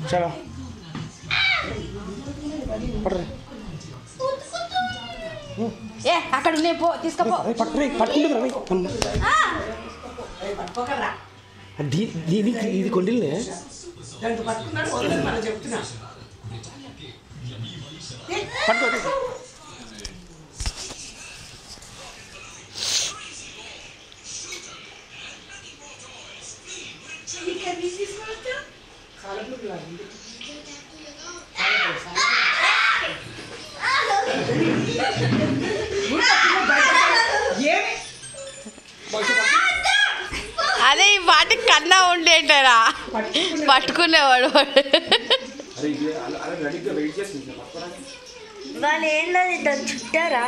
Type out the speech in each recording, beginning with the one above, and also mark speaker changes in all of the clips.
Speaker 1: చలో పట్టరే
Speaker 2: ఏ అక్కడ ఉన్నాయి పో తీసుకపో
Speaker 1: పట్టరే పట్టుకుంటుంది రవి దీ దీనికి ఇది కొండిల్నే పట్టుకో
Speaker 2: అదే ఈ వాటికి కన్నా ఉండేటరా పట్టుకునేవాడు వాడు
Speaker 1: అరే ఇది అలా అలా రెడీగా వెయిట్ చేస్తుంది పట్టుకోరా
Speaker 3: వాళ్ళు ఏంటది దాన్ని చుట్టారా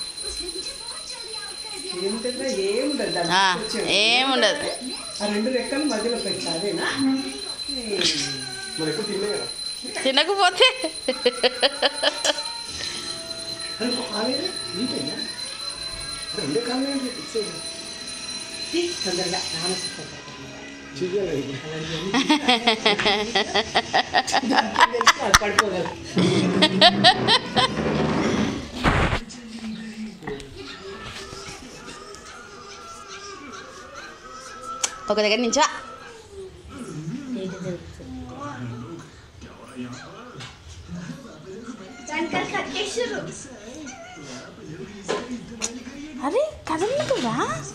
Speaker 4: ఏమిటంటే ఏముండదు దాని
Speaker 2: ఆ,
Speaker 4: వచ్చేది.
Speaker 2: ఏముండదు
Speaker 4: ఆ రెండు రెక్కలు మధ్యలో పెట్టా అదేనా
Speaker 1: మరి ఎప్పుడు తినలే కదా
Speaker 2: తినకపోతే
Speaker 4: అనుకో, ఆవేరే నీకేనా
Speaker 1: రెండే కాళ్ళు ఏంటి ఫిక్స్ అయ్యింది
Speaker 4: తీ, తొందరగా నానసిపోతా
Speaker 1: చెయ్యాలి ఇప్పుడు
Speaker 4: పడుకోగలరు
Speaker 2: ఒక దగ్గర నుంచా అరే కదలకురా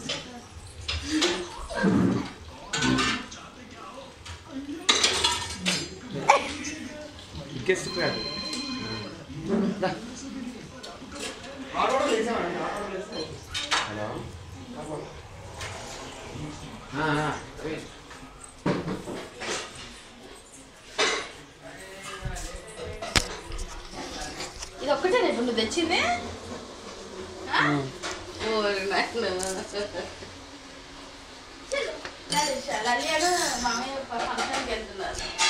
Speaker 1: గెస్ట్ కాదు హలో
Speaker 2: ఇది ఒక్కటే రేపు నువ్వు తెచ్చింది ఆ? ఓరి నాయనా. లల్లి గారు మామయ్య ఫంక్షన్కి వెళ్తున్నారు